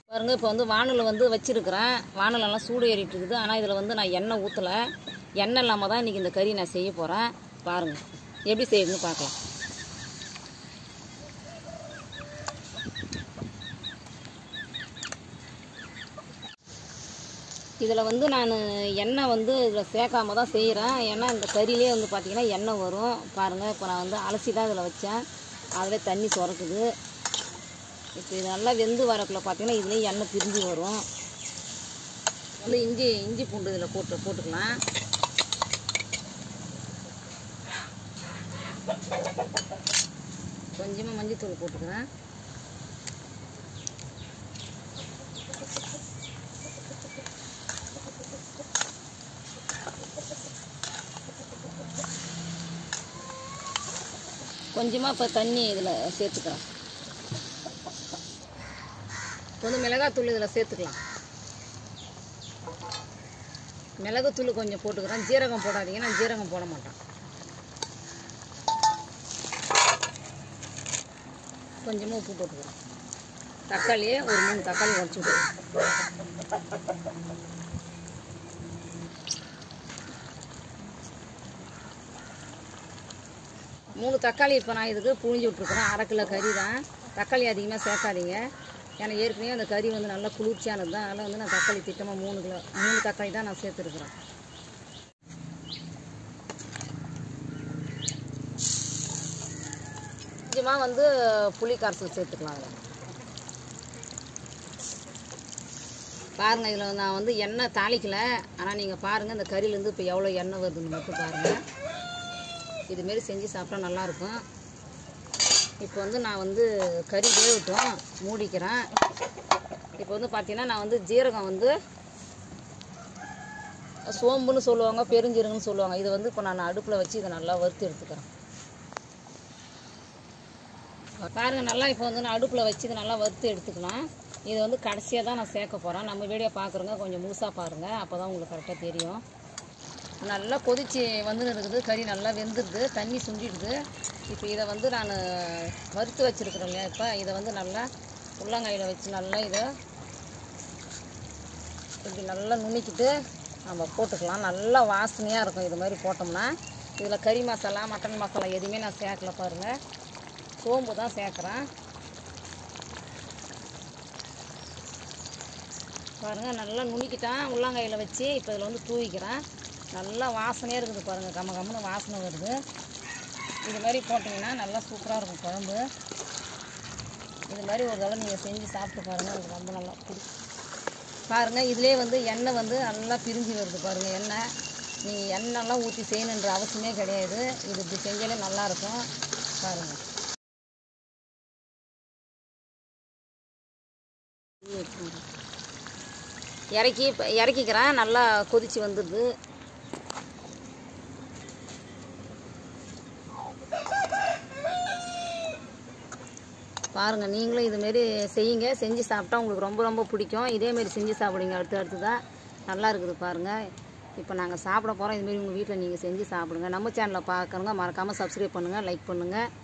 பாருங்க இப்போ வந்து வானல் வந்து வச்சிருக்கிறேன் வானலெல்லாம் சூடு ஏறிட்டு இருக்குது ஆனால் இதில் வந்து நான் எண்ணெய் ஊற்றலை எண்ணெய் இல்லாமல் தான் இன்றைக்கி இந்த கறி நான் செய்ய போகிறேன் பாருங்கள் எப்படி செய்யுதுன்னு பார்க்கலாம் இதில் வந்து நான் எண்ணெய் வந்து இதில் சேர்க்காம தான் செய்கிறேன் ஏன்னா இந்த கறியிலே வந்து பார்த்திங்கன்னா எண்ணெய் வரும் பாருங்கள் இப்போ நான் வந்து அலசி தான் இதில் வச்சேன் அதிலே தண்ணி சுரக்குது இப்போ இது நல்லா வெந்து வரக்குள்ள பார்த்தீங்கன்னா இதுலேயும் எண்ணெய் பிரிஞ்சு வரும் வந்து இஞ்சி இஞ்சி பூண்டு இதில் போட்டு போட்டுக்கலாம் கொஞ்சமாக மஞ்சத்தூள் போட்டுக்கிறேன் கொஞ்சமாக இப்போ தண்ணி இதில் சேர்த்துக்கிறேன் இப்போ வந்து மிளகாத்தூள் இதில் சேர்த்துக்கலாம் மிளகுத்தூள் கொஞ்சம் போட்டுக்கிறேன் ஜீரகம் போடாதீங்க நான் ஜீரகம் போட மாட்டேன் கொஞ்சமாக உப்பு போட்டுக்கிறேன் தக்காளியே ஒரு மூணு தக்காளி உடச்சி விட்டுருவேன் மூணு தக்காளி இப்போ நான் இதுக்கு புழிஞ்சு விட்ருக்குறேன் அரை கிலோ கறி தான் தக்காளி அதிகமாக சேர்க்காதீங்க ஏன்னா ஏற்கனவே அந்த கறி வந்து நல்லா குளிர்ச்சியானது தான் அதனால் வந்து நான் தக்காளி திட்டமாக மூணு கிலோ மூணு தக்காளி தான் நான் சேர்த்துருக்குறேன் கொஞ்சமாக வந்து புளி கரைசல் சேர்த்துக்கலாம் அதில் பாருங்கள் இதில் நான் வந்து எண்ணெய் தாளிக்கலை ஆனால் நீங்கள் பாருங்கள் இந்த கறியிலேருந்து இப்போ எவ்வளோ எண்ணெய் வருதுன்னு மட்டும் பாருங்கள் இதுமாரி செஞ்சு சாப்பிட்டா நல்லாயிருக்கும் இப்போ வந்து நான் வந்து கறி வேகட்டும் மூடிக்கிறேன் இப்போ வந்து பார்த்தீங்கன்னா நான் வந்து ஜீரகம் வந்து சோம்புன்னு சொல்லுவாங்க பெருஞ்சீரகம்னு சொல்லுவாங்க இதை வந்து இப்போ நான் அடுப்பில் வச்சு இதை நல்லா வறுத்து எடுத்துக்கிறேன் பாருங்கள் நல்லா இப்போ வந்து நான் அடுப்பில் வச்சு இதை நல்லா வறுத்து எடுத்துக்கலாம் இதை வந்து கடைசியாக தான் நான் சேர்க்க போகிறேன் நம்ம வீடியோ பார்க்குறோங்க கொஞ்சம் முழுசாக பாருங்கள் அப்போ தான் உங்களுக்கு கரெக்டாக தெரியும் நல்லா கொதிச்சு வந்து இருக்குது கறி நல்லா வெந்துடுது தண்ணி சுண்டிடுது இப்போ இதை வந்து நான் வறுத்து வச்சுருக்குறேன் இல்லையா இப்போ இதை வந்து நல்லா உள்ளங்காயில் வச்சு நல்லா இதை இப்படி நல்லா நுணுக்கிட்டு நம்ம போட்டுக்கலாம் நல்லா வாசனையாக இருக்கும் இது மாதிரி போட்டோம்னா இதில் கறி மசாலா மட்டன் மசாலா எதுவுமே நான் சேர்க்கல பாருங்கள் சோம்பு தான் சேர்க்குறேன் பாருங்கள் நல்லா நுணுக்கிட்டேன் உள்ளங்காயில் வச்சு இப்போ இதில் வந்து தூவிக்கிறேன் நல்லா வாசனையாக இருக்குது பாருங்கள் கம்ம கம்மனு வாசனை வருது இது மாதிரி போட்டிங்கன்னா நல்லா சூப்பராக இருக்கும் குழம்பு இது மாதிரி ஒரு தடவை நீங்கள் செஞ்சு சாப்பிட்டு பாருங்கள் உங்களுக்கு ரொம்ப நல்லா பிடிக்கும் பாருங்கள் இதிலே வந்து எண்ணெய் வந்து நல்லா பிரிஞ்சு வருது பாருங்கள் எண்ணெய் நீங்கள் எண்ணெய்லாம் ஊற்றி செய்யணுன்ற அவசியமே கிடையாது இது இப்படி செஞ்சாலே நல்லாயிருக்கும் பாருங்கள் இறக்கி இறக்கிக்கிறேன் நல்லா கொதிச்சு வந்துடுது பாருங்கள் நீங்களும் இதுமாரி செய்யுங்க செஞ்சு சாப்பிட்டா உங்களுக்கு ரொம்ப ரொம்ப பிடிக்கும் இதேமாரி செஞ்சு சாப்பிடுங்க அடுத்து அடுத்து தான் நல்லா இருக்குது பாருங்கள் இப்போ நாங்கள் சாப்பிட போகிறோம் இதுமாரி உங்கள் வீட்டில் நீங்கள் செஞ்சு சாப்பிடுங்க நம்ம சேனலை பார்க்குறவங்க மறக்காமல் சப்ஸ்கிரைப் பண்ணுங்கள் லைக் பண்ணுங்கள்